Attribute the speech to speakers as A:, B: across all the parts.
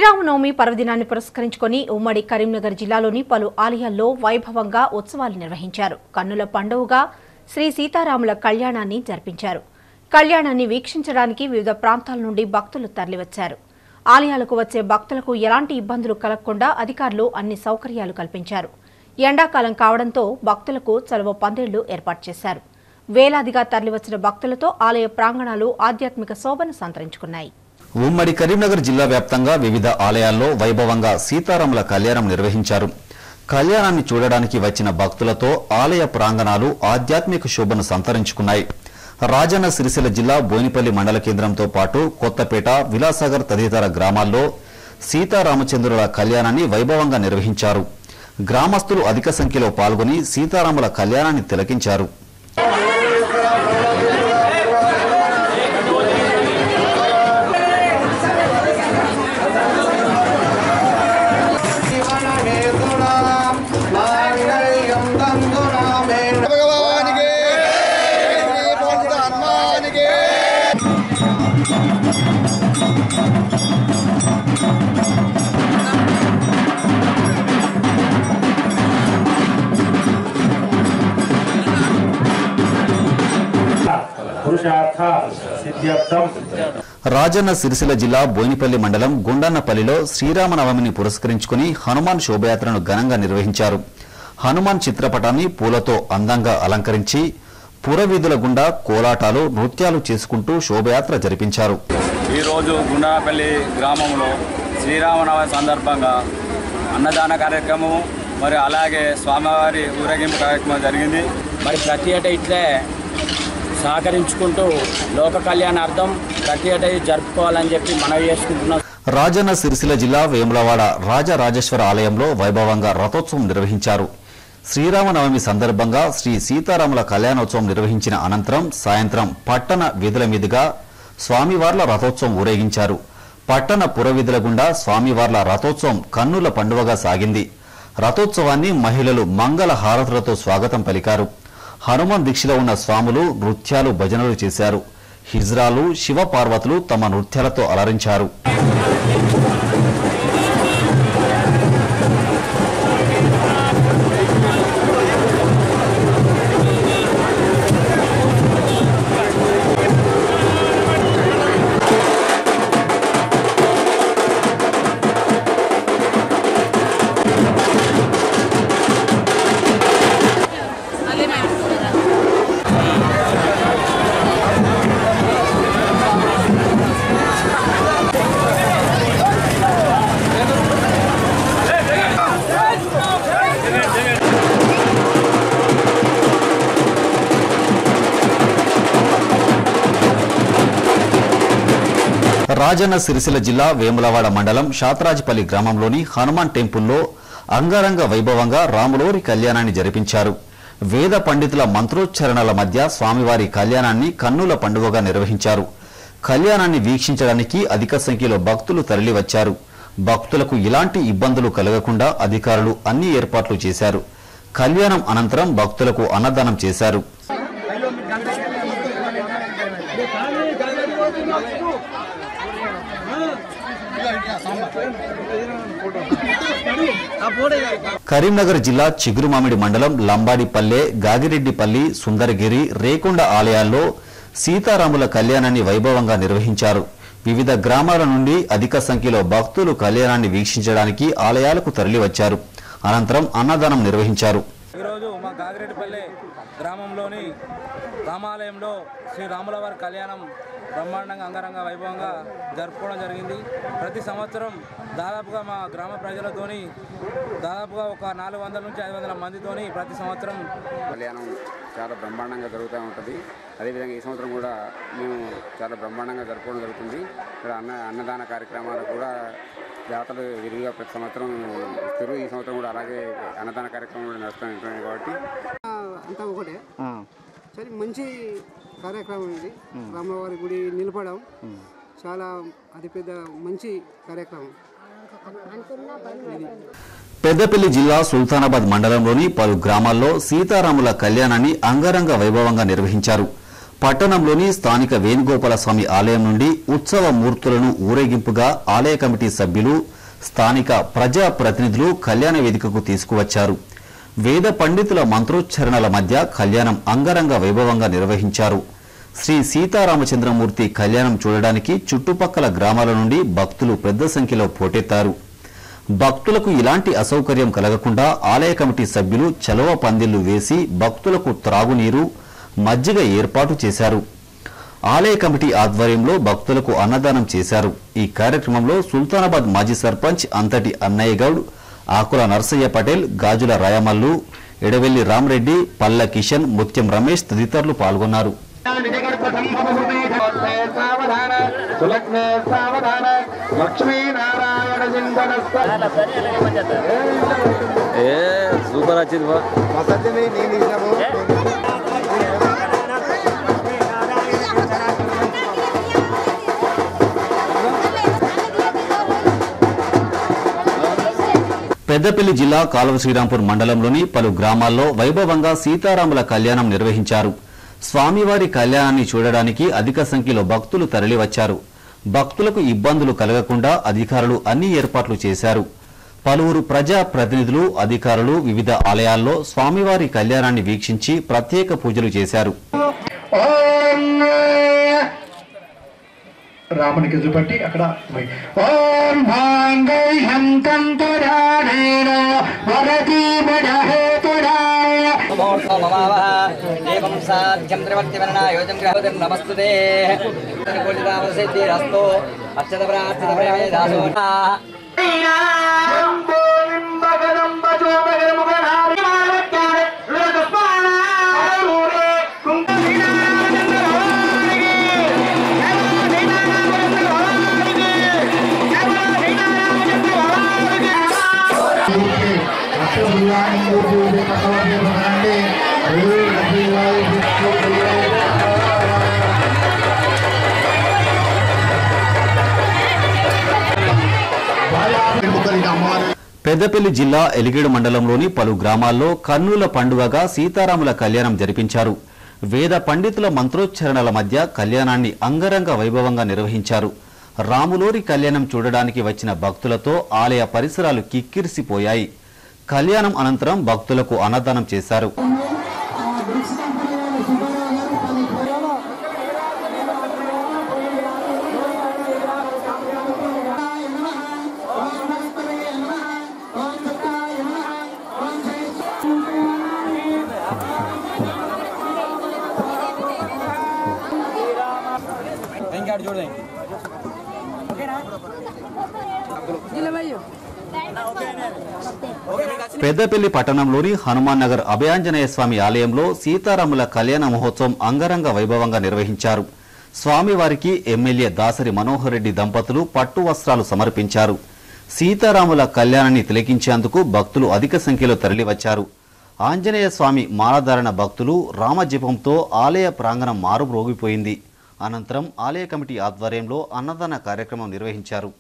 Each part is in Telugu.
A: శ్రీరామనవమి పర్వదినాన్ని పురస్కరించుకొని ఉమ్మడి కరీంనగర్ జిల్లాలోని పలు ఆలయాల్లో వైభవంగా ఉత్సవాలు నిర్వహించారు కన్నుల పండుగగా శ్రీ సీతారాముల కళ్యాణాన్ని జరిపించారు కళ్యాణాన్ని వీక్షించడానికి వివిధ ప్రాంతాల నుండి భక్తులు తరలివచ్చారు ఆలయాలకు వచ్చే భక్తులకు ఎలాంటి ఇబ్బందులు కలగకుండా అధికారులు అన్ని సౌకర్యాలు కల్పించారు ఎండాకాలం కావడంతో భక్తులకు చలువ పందిళ్లు ఏర్పాటు చేశారు వేలాదిగా తరలివచ్చిన భక్తులతో ఆలయ ప్రాంగణాలు ఆధ్యాత్మిక శోభను సంతరించుకున్నాయి
B: ఉమ్మడి కరీంనగర్ జిల్లా వ్యాప్తంగా వివిధ ఆలయాల్లో వైభవంగా సీతారాముల కళ్యాణం నిర్వహించారు కళ్యాణాన్ని చూడడానికి వచ్చిన భక్తులతో ఆలయ ప్రాంగణాలు ఆధ్యాత్మిక శోభను సంతరించుకున్నాయి రాజన్న సిరిసిల్ల జిల్లా బోయినపల్లి మండల కేంద్రంతో పాటు కొత్తపేట విలాసాగర్ తదితర గ్రామాల్లో సీతారామచంద్రుల కళ్యాణాన్ని వైభవంగా నిర్వహించారు గ్రామస్తులు అధిక సంఖ్యలో పాల్గొని సీతారాముల కళ్యాణాన్ని తిలకించారు
C: భగవానికి శ్రీ పండిత హనుమానికి
D: పురుషార్థ సిద్ధ్యర్థం
B: రాజన్న సిరిసిల్ల జిల్లా బోయినపల్లి మండలం గుండన్నపల్లిలో శ్రీరామనవమిని పురస్కరించుకుని హనుమాన్ శోభయాత్రను ఘనంగా నిర్వహించారు హనుమాన్ చిత్రపటాన్ని పూలతో అందంగా అలంకరించి పురవీధుల గుండా కోలాటాలు నృత్యాలు చేసుకుంటూ శోభయాత్ర జరిపించారు
E: ఈరోజు గుండాపల్లి గ్రామంలో శ్రీరామనవమి సందర్భంగా అన్నదాన కార్యక్రమం మరి అలాగే స్వామివారి ఊరేగింపు కార్యక్రమం జరిగింది
F: మరి ప్రతి ఏటా ఇట్లే సహకరించుకుంటూ లోక కళ్యాణార్థం ప్రతి ఏటా ఇది జరుపుకోవాలని చెప్పి మనవి చేసుకుంటున్నాం
B: రాజన్న సిరిసిల్ల జిల్లా వేములవాడ రాజరాజేశ్వర ఆలయంలో వైభవంగా రథోత్సవం నిర్వహించారు శ్రీరామనవమి సందర్భంగా శ్రీ సీతారాముల కళ్యాణోత్సవం నిర్వహించిన అనంతరం సాయంత్రం పట్టణ వీధుల మీదుగా స్వామివార్ల రథోత్సవం ఊరేగించారు పట్టణ పురవీధుల గుండా స్వామివార్ల రథోత్సవం కన్నుల పండువగా సాగింది రథోత్సవాన్ని మహిళలు మంగళ హారతులతో స్వాగతం పలికారు హనుమాన్ దీక్షలో ఉన్న స్వాములు నృత్యాలు భజనలు చేశారు హిజ్రాలు శివపార్వతులు తమ నృత్యాలతో అలరించారు రాజన్న సిరిసిల్ల జిల్లా వేములవాడ మండలం శాతరాజిపల్లి గ్రామంలోని హనుమాన్ టెంపుల్లో అంగరంగ వైభవంగా రాములోరి కళ్యాణాన్ని జరిపించారు వేద పండితుల మంత్రోచ్చారణల మధ్య స్వామివారి కళ్యాణాన్ని కన్నుల పండుగగా నిర్వహించారు కళ్యాణాన్ని వీక్షించడానికి అధిక సంఖ్యలో భక్తులు తరలివచ్చారు భక్తులకు ఇలాంటి ఇబ్బందులు కలగకుండా అధికారులు అన్ని ఏర్పాట్లు చేశారు కళ్యాణం అనంతరం భక్తులకు అన్నదానం చేశారు కరీంనగర్ జిల్లా చిగురుమామిడి మండలం లంబాడిపల్లె గాగిరెడ్డిపల్లి సుందరగిరి రేకొండ ఆలయాల్లో సీతారాముల కళ్యాణాన్ని వైభవంగా నిర్వహించారు వివిధ గ్రామాల నుండి అధిక సంఖ్యలో భక్తులు కళ్యాణాన్ని వీక్షించడానికి ఆలయాలకు తరలివచ్చారు అనంతరం అన్నదానం నిర్వహించారు
E: ఈరోజు మా గాగిరెడ్డిపల్లి గ్రామంలోని రామాలయంలో శ్రీ రాముల వారి కళ్యాణం బ్రహ్మాండంగా అంగరంగ వైభవంగా జరుపుకోవడం జరిగింది ప్రతి సంవత్సరం దాదాపుగా మా గ్రామ ప్రజలతోని దాదాపుగా ఒక నాలుగు వందల నుంచి ఐదు వందల మందితోని ప్రతి సంవత్సరం
G: కళ్యాణం చాలా బ్రహ్మాండంగా జరుగుతూ ఉంటుంది అదేవిధంగా ఈ సంవత్సరం కూడా మేము చాలా బ్రహ్మాండంగా జరుపుకోవడం జరుగుతుంది ఇక్కడ అన్న అన్నదాన కార్యక్రమాలు కూడా జాతరలు విరివిగా ప్రతి సంవత్సరం ఇస్తారు ఈ సంవత్సరం కూడా అలాగే అన్నదాన కార్యక్రమం కూడా నడుస్తుంది కాబట్టి
H: అంతా ఒకటే సరే మంచి కార్యక్రమం ఇది రామవారి గుడి నిలపడం చాలా అతిపెద్ద మంచి కార్యక్రమం
B: పెద్దపల్లి జిల్లా సుల్తానాబాద్ మండలంలోని పలు గ్రామాల్లో సీతారాముల కళ్యాణాన్ని అంగరంగ వైభవంగా నిర్వహించారు పట్టణంలోని స్థానిక వేణుగోపాల స్వామి ఆలయం నుండి ఉత్సవ మూర్తులను ఊరేగింపుగా ఆలయ కమిటీ సభ్యులు స్థానిక ప్రజా ప్రతినిధులు కళ్యాణ వేదికకు తీసుకువచ్చారు వేద పండితుల మంత్రోచ్చరణల మధ్య కళ్యాణం అంగరంగ వైభవంగా నిర్వహించారు శ్రీ సీతారామచంద్రమూర్తి కళ్యాణం చూడడానికి చుట్టుపక్కల గ్రామాల నుండి భక్తులు పెద్ద సంఖ్యలో పోటెత్తారు భక్తులకు ఇలాంటి అసౌకర్యం కలగకుండా ఆలయ కమిటీ సభ్యులు చలవ పందిళ్లు వేసి భక్తులకు త్రాగునీరు మజ్జిగ ఏర్పాటు చేశారు ఆలయ కమిటీ ఆధ్వర్యంలో భక్తులకు అన్నదానం చేశారు ఈ కార్యక్రమంలో సుల్తానాబాద్ మాజీ సర్పంచ్ అంతటి అన్నయ్య గౌడ్ ఆకుల నర్సయ్య పటేల్ గాజుల రాయమల్లు ఎడవెల్లి రామరెడ్డి పల్ల కిషన్ ముత్యం రమేష్ తదితరులు పాల్గొన్నారు
E: ఏ సూపర్ వచ్చింది బా
B: పెద్దపల్లి జిల్లా కాలువ శ్రీరాంపూర్ మండలంలోని పలు గ్రామాల్లో వైభవంగా సీతారాముల కళ్యాణం నిర్వహించారు స్వామివారి కళ్యాణాన్ని చూడడానికి అధిక సంఖ్యలో భక్తులు తరలివచ్చారు భక్తులకు ఇబ్బందులు కలగకుండా అధికారులు అన్ని ఏర్పాట్లు చేశారు పలువురు ప్రజా ప్రతినిధులు అధికారులు వివిధ ఆలయాల్లో స్వామివారి కళ్యాణాన్ని వీక్షించి ప్రత్యేక పూజలు చేశారు
I: రామునికి చూపట్టి అక్కడ పోయి. ఓం భాంగైహం తంతురాణేన వరది బడహేతురాయ
J: ఏం సాధ్యం త్రివర్తివర్ణ యోజం గ్రహోదం నమస్తుతే పూజితావసిద్ధిరస్తు అక్షత ప్రార్థిత ప్రేమే దాసో
B: పెద్దపల్లి జిల్లా ఎలిగేడు మండలంలోని పలు గ్రామాల్లో కన్నుల పండుగగా సీతారాముల కళ్యాణం జరిపించారు వేద పండితుల మంత్రోచ్చరణల మధ్య కళ్యాణాన్ని అంగరంగ వైభవంగా నిర్వహించారు రాములోరి కళ్యాణం చూడడానికి వచ్చిన భక్తులతో ఆలయ పరిసరాలు కిక్కిరిసిపోయాయి కళ్యాణం అనంతరం భక్తులకు అన్నదానం చేశారు
E: ఇంకాడు చూడండి
B: పెద్దపల్లి పట్టణంలోని హనుమాన్ నగర్ అభయాంజనేయ స్వామి ఆలయంలో సీతారాముల కళ్యాణ మహోత్సవం అంగరంగ వైభవంగా నిర్వహించారు స్వామివారికి ఎమ్మెల్యే దాసరి మనోహర్ రెడ్డి దంపతులు పట్టు వస్త్రాలు సమర్పించారు సీతారాముల కళ్యాణాన్ని తిలకించేందుకు భక్తులు అధిక సంఖ్యలో తరలివచ్చారు ఆంజనేయ స్వామి మాలధారణ భక్తులు రామజపంతో ఆలయ ప్రాంగణం మారుమ్రోగిపోయింది అనంతరం ఆలయ కమిటీ ఆధ్వర్యంలో అన్నదాన కార్యక్రమం నిర్వహించారు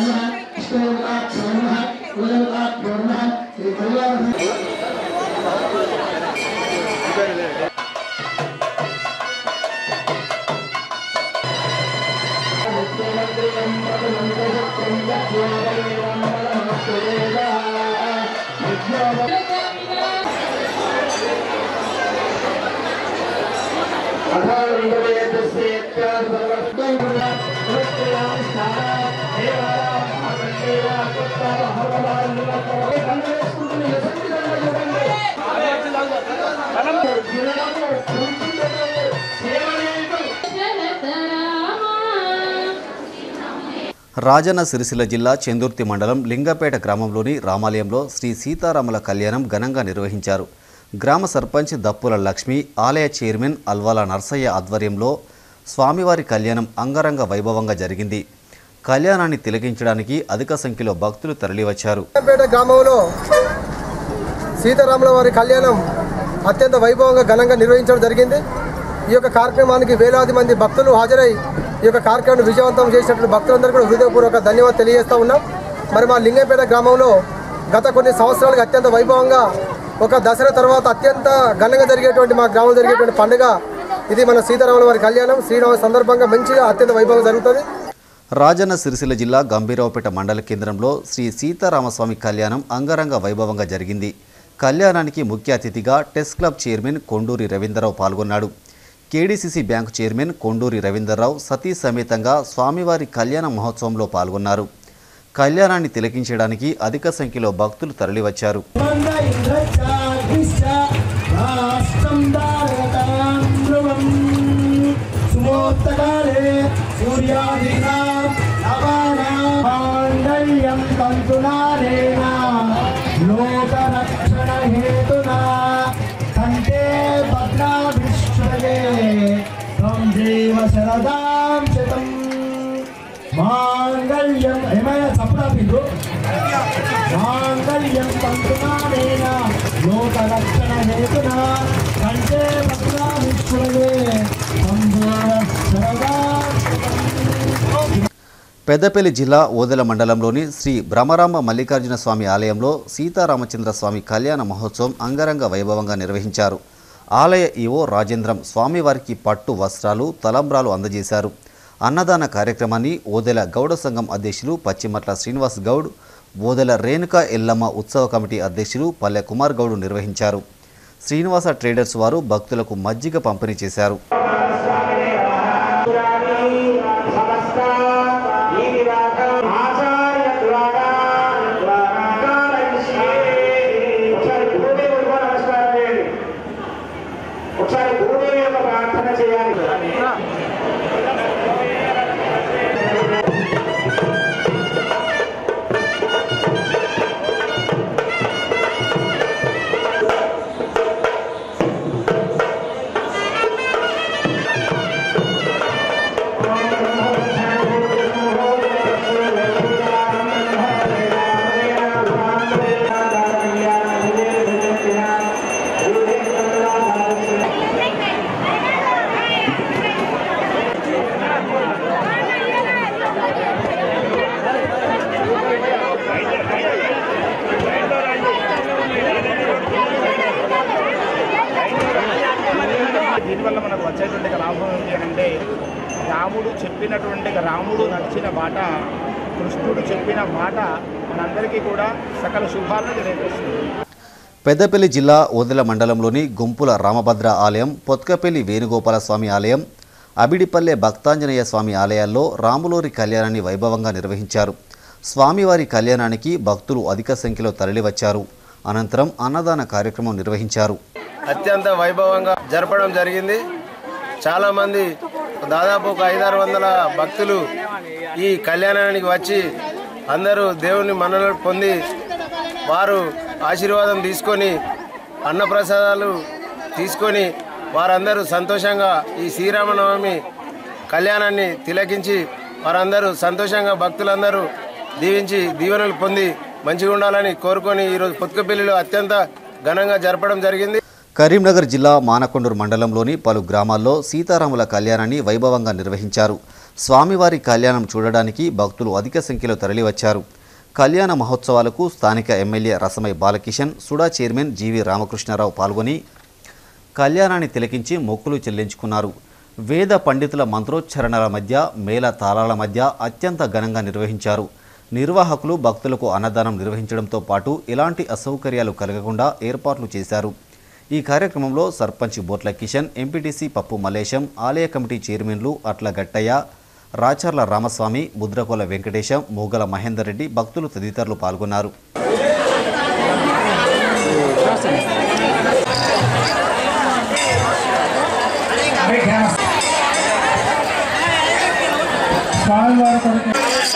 B: రాజన్న సిరిసిల్ల జిల్లా చెందుర్తి మండలం లింగపేట గ్రామంలోని రామాలయంలో శ్రీ సీతారాముల కళ్యాణం ఘనంగా నిర్వహించారు గ్రామ సర్పంచ్ దప్పుల లక్ష్మి ఆలయ చైర్మన్ అల్వాల నర్సయ్య ఆధ్వర్యంలో స్వామివారి కళ్యాణం అంగరంగ వైభవంగా జరిగింది కళ్యాణాన్ని తిలకించడానికి అధిక సంఖ్యలో భక్తులు తరలివచ్చారు
H: పేట గ్రామంలో సీతారాముల వారి కళ్యాణం అత్యంత వైభవంగా ఘనంగా నిర్వహించడం జరిగింది ఈ యొక్క కార్యక్రమానికి వేలాది మంది భక్తులు హాజరై ఈ యొక్క కార్యక్రమాన్ని విజయవంతం చేసినటువంటి భక్తులందరూ కూడా హృదయపూర్వక ధన్యవాదాలు తెలియజేస్తా ఉన్నాం మరి మా లింగంపేట గ్రామంలో గత కొన్ని సంవత్సరాలుగా అత్యంత వైభవంగా ఒక దసరా తర్వాత అత్యంత ఘనంగా జరిగేటువంటి మా గ్రామంలో జరిగేటువంటి పండుగ ఇది మన సీతారాముల వారి కళ్యాణం శ్రీరామ సందర్భంగా మంచిగా అత్యంత వైభవం జరుగుతుంది
B: రాజన్న సిరిసిల్ల జిల్లా గంభీరావుపేట మండల కేంద్రంలో శ్రీ సీతారామస్వామి కళ్యాణం అంగరంగ వైభవంగా జరిగింది కళ్యాణానికి ముఖ్య అతిథిగా test club chairman Konduri Ravindrarao పాల్గొన్నాడు KDCC bank chairman Konduri Ravindrarao సతీ సమేతంగా స్వామివారి కళ్యాణ మహోత్సవంలో పాల్గొన్నారు కళ్యాణాన్ని తిలకించడానికి అధిక సంఖ్యలో భక్తులు తరలివచ్చారు
I: సుమోత్తకాలే సూర్యాదీనాం నవానామాంగళ్యం తంతునారేణ లోకరక్షణ హేతునా కంటే భద్రాభిష్ణే త్వం దేవ శరదాం శతం మాంగళ్యం ఏమైనా చప్పుడాపిండు మాంగళ్యం తంతునారేణ లోకరక్షణ హేతునా కంటే భద్రాభిష్ణే త్వం దేవ శరదాం
B: పెద్దపల్లి జిల్లా ఓదెల మండలంలోని శ్రీ భ్రమరాంబ మల్లికార్జున స్వామి ఆలయంలో సీతారామచంద్ర స్వామి కళ్యాణ మహోత్సవం అంగరంగ వైభవంగా నిర్వహించారు ఆలయ ఈవో రాజేంద్రం స్వామివారికి పట్టు వస్త్రాలు తలంబ్రాలు అందజేశారు అన్నదాన కార్యక్రమాన్ని ఓదెల గౌడ సంఘం అధ్యక్షులు పశ్చిమట్ల శ్రీనివాస్ గౌడ్ ఓదెల రేణుకా ఎల్లమ్మ ఉత్సవ కమిటీ అధ్యక్షులు పల్లె కుమార్ గౌడ్ నిర్వహించారు శ్రీనివాస ట్రేడర్స్ వారు భక్తులకు మజ్జిగ పంపిణీ చేశారు
I: ఒకసారి గురుదేవి యొక్క ప్రార్థన చేయాలి
K: దీనివల్ల మనకు వచ్చేటువంటి లాభం ఏంటి అంటే రాముడు చెప్పినటువంటి రాముడు నడిచిన బాట కృష్ణుడు చెప్పిన మాట మనందరికీ కూడా సకల శుభాలను తెలియజేస్తుంది
B: పెద్దపల్లి జిల్లా ఓదెల మండలంలోని గుంపుల రామభద్ర ఆలయం పొత్కపల్లి వేణుగోపాల స్వామి ఆలయం అబిడిపల్లె భక్తాంజనేయ స్వామి ఆలయాల్లో రాములోరి కళ్యాణాన్ని వైభవంగా నిర్వహించారు స్వామివారి కళ్యాణానికి భక్తులు అధిక సంఖ్యలో తరలివచ్చారు అనంతరం అన్నదాన కార్యక్రమం నిర్వహించారు
L: అత్యంత వైభవంగా జరపడం జరిగింది చాలామంది దాదాపు ఒక ఐదారు వందల భక్తులు ఈ కళ్యాణానికి వచ్చి అందరూ దేవుని మన్ననలు పొంది వారు ఆశీర్వాదం తీసుకొని అన్నప్రసాదాలు తీసుకొని వారందరూ సంతోషంగా ఈ శ్రీరామనవమి కళ్యాణాన్ని తిలకించి వారందరూ సంతోషంగా భక్తులందరూ దీవించి దీవెనలు పొంది మంచిగా ఉండాలని కోరుకొని ఈరోజు పొత్తుకపల్లిలో అత్యంత ఘనంగా జరపడం జరిగింది
B: కరీంనగర్ జిల్లా మానకొండూరు మండలంలోని పలు గ్రామాల్లో సీతారాముల కళ్యాణాన్ని వైభవంగా నిర్వహించారు స్వామివారి కళ్యాణం చూడడానికి భక్తులు అధిక సంఖ్యలో తరలివచ్చారు కళ్యాణ మహోత్సవాలకు స్థానిక MLA Rasamayi Balakishan SUDA chairman GV Ramakrishnarao పాల్గొని కళ్యాణాన్ని తిలకించి మొక్కులు చెల్లించుకున్నారు వేద పండితుల మంత్రోచ్చరణల మధ్య మేళ తాళాల మధ్య అత్యంత ఘనంగా నిర్వహించారు నిర్వాహకులు భక్తులకు అన్నదానం నిర్వహించడంతో పాటు ఎలాంటి అసౌకర్యాలు కలగకుండా ఏర్పాట్లు చేశారు ఈ కార్యక్రమంలో సర్పంచ్ బోట్ల కిషన్ ఎంపీటీసీ పప్పు మల్లేశం ఆలయ కమిటీ చైర్మన్లు అట్ల గట్టయ్య రాచర్ల రామస్వామి ముద్రకోల వెంకటేశం మూగల మహేందర్ రెడ్డి భక్తులు తదితరులు పాల్గొన్నారు
I: స్వామివారి కొరకు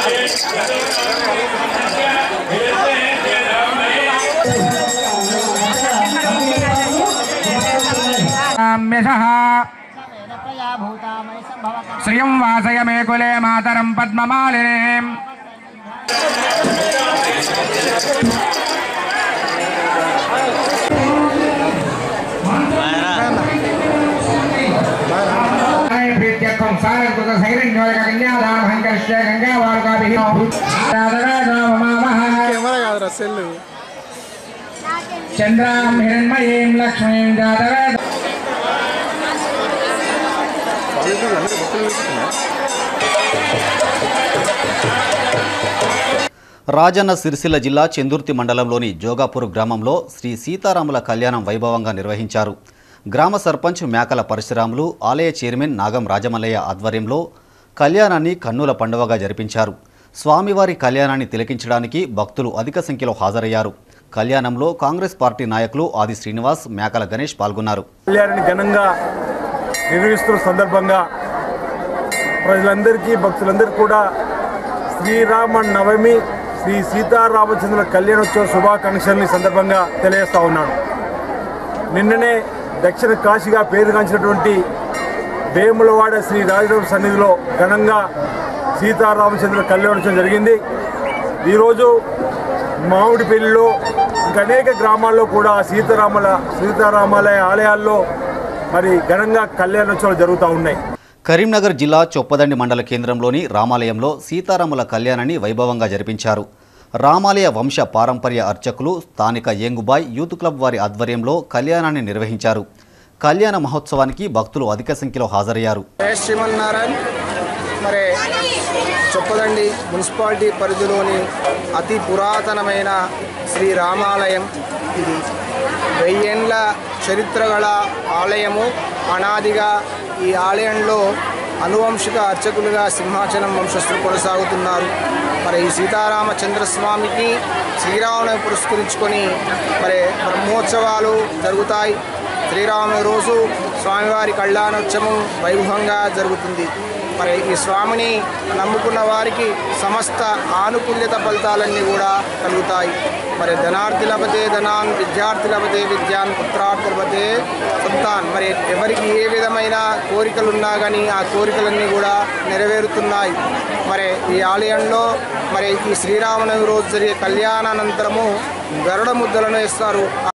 M: శ్రియం వాసయ మే కులే మాతరం పద్మమాలినీం ప్రీత్యర్థం సారంకృత సైరణ్యోదక కన్యాదానం కరిష్య గంగావార్గాభిః
I: కెమెరా కాదురా సెల్లు
M: చంద్రాం హిరణ్మయీం లక్ష్మీం జాతవేద
B: రాజన్న సిరిసిల్ల జిల్లా చెందుర్తి మండలంలోని జోగాపూర్ గ్రామంలో శ్రీ సీతారాముల కళ్యాణం వైభవంగా నిర్వహించారు గ్రామ సర్పంచ్ మేకల పరశురాములు ఆలయ చైర్మన్ నాగం రాజమల్లయ్య ఆధ్వర్యంలో కళ్యాణాన్ని కన్నుల పండువగా జరిపించారు స్వామివారి కళ్యాణాన్ని తిలకించడానికి భక్తులు అధిక సంఖ్యలో హాజరయ్యారు కళ్యాణంలో కాంగ్రెస్ పార్టీ నాయకులు ఆది శ్రీనివాస్ మేకల గణేష్ పాల్గొన్నారు
N: కళ్యాణాన్ని ఘనంగా నిర్వహిస్తున్న సందర్భంగా ప్రజలందరికీ భక్తులందరికీ కూడా శ్రీరామ నవమి శ్రీ సీతారామచంద్ర కళ్యాణోత్సవ శుభాకాంక్షల్ని సందర్భంగా తెలియజేస్తా ఉన్నాను నిన్ననే దక్షిణ కాశీగా పేరుగాంచినటువంటి వేములవాడ శ్రీ రాజరామ సన్నిధిలో ఘనంగా సీతారామచంద్ర కళ్యాణోత్సవం జరిగింది ఈరోజు మామిడిపల్లిలో ఇంకా అనేక గ్రామాల్లో కూడా సీతారాముల సీతారామాలయ ఆలయాల్లో మరి ఘనంగా కళ్యాణోత్సవాలు జరుగుతూ ఉన్నాయి
B: కరీంనగర్ జిల్లా చొప్పదండి మండల కేంద్రంలోని రామాలయంలో సీతారాముల కళ్యాణాన్ని వైభవంగా జరిపించారు రామాలయ వంశ పారంపర్య అర్చకులు స్థానిక యేంగుబాయ్ యూత్ క్లబ్ వారి ఆధ్వర్యంలో కళ్యాణాన్ని నిర్వహించారు కళ్యాణ మహోత్సవానికి భక్తులు అధిక సంఖ్యలో హాజరయ్యారు
O: జయ శ్రీమన్నారాయణ్ మరి చొప్పదండి మున్సిపాలిటీ పరిధిలోని అతి పురాతనమైన శ్రీ రామాలయం ఇది వెయ్యేండ్ల చరిత్ర గల ఆలయము అనాదిగా ఈ ఆలయంలో అనువంశిక అర్చకులుగా సింహాచలం వంశస్థులు కొనసాగుతున్నారు మరి ఈ సీతారామచంద్రస్వామికి శ్రీరాముని పురస్కరించుకొని మరి బ్రహ్మోత్సవాలు జరుగుతాయి శ్రీరాముని రోజు స్వామివారి కళ్యాణోత్సవం వైభవంగా జరుగుతుంది మరి ఈ స్వామిని నమ్ముకున్న వారికి సమస్త ఆనుకూల్యత ఫలితాలన్నీ కూడా కలుగుతాయి మరి ధనార్థి లభతే ధనాన్ విద్యార్థి లభతే విద్యాన్ పుత్రార్థి లభతే సంతాన్ మరి ఎవరికి ఏ విధమైన కోరికలు ఉన్నా కానీ ఆ కోరికలన్నీ కూడా నెరవేరుతున్నాయి మరి ఈ ఆలయంలో మరి ఈ శ్రీరామనవమి రోజు జరిగే కళ్యాణానంతరము గరుడ ముద్దలను ఇస్తారు